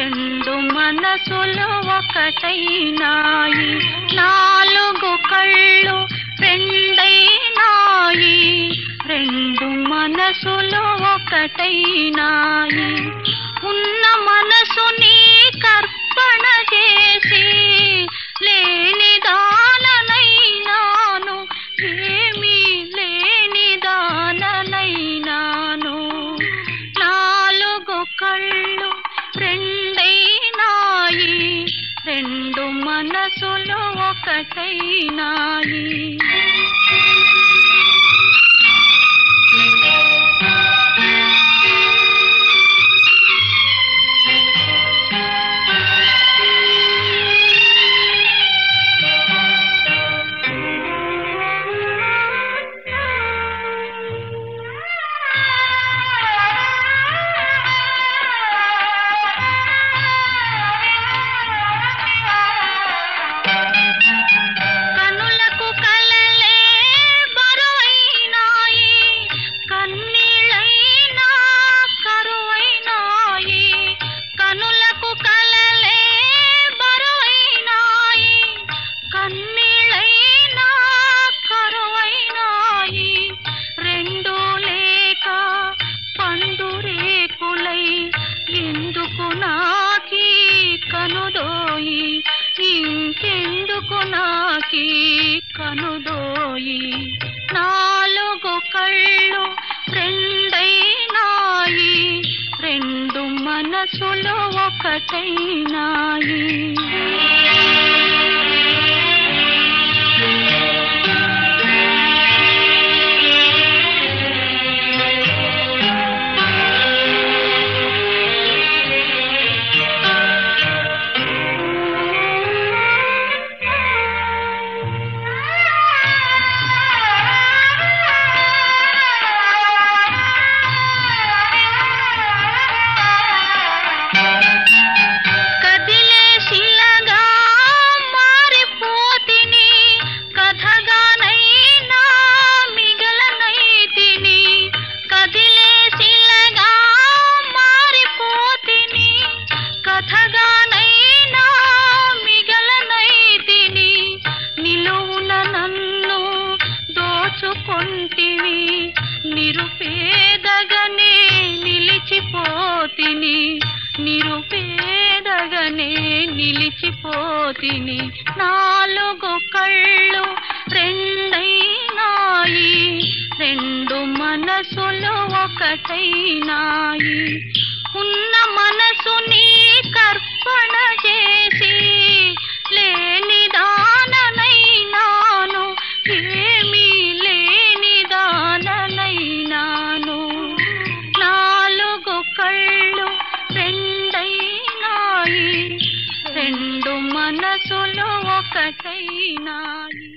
రెండు మనసులు ఒకటైనాయి నాలుగు కళ్ళు రెండైనాయి రెండు మనసులు ఒకటైనాయి ఉన్న మనసుని కర్పణ చేసి లేని దాననైనాను ఏమీ లేని దాననైనాను నాలుగు కళ్ళు రెండైనాయి రెండు మనసులు ఒకటైనాయి కనులకు కలలే బరువైనాయి కన్నీళ్ళైనా కరువైనాయి కనులకు కలలే బరువైనాయి కన్నీళ్ళైనా కరువైనాయి రెండు లేక పండు రేకులై ఎందుకు నాకీ కనుదోయి ఇంకెందుకు నాకీ కనుదోయి నాలుగు కళ్ళు రెండైనాయి రెండు మనసులు ఒకటైనాయి కదిలే శిలగా మారిపోతిని కథగానైనా మిగలనైతిని కదిలే శిలగా మారిపోతిని కథగానైనా మిగలనైతిని నిలువున నన్ను దోచుకొంటివి నిరుపేదగనే నిలిచిపోతిని నిరుపేదగనే నిలిచిపోతిని నాలుగు కళ్ళు రెండైనాయి రెండు మనసులు ఒకటైనాయి ఉన్న మనసుని కర్పణ చేసి లేని దాననైనాను ఏమీ లేని దాననైనాను నాలుగు కళ్ళు రెండైనాయి రెండు మనసులు ఒకటైనాయి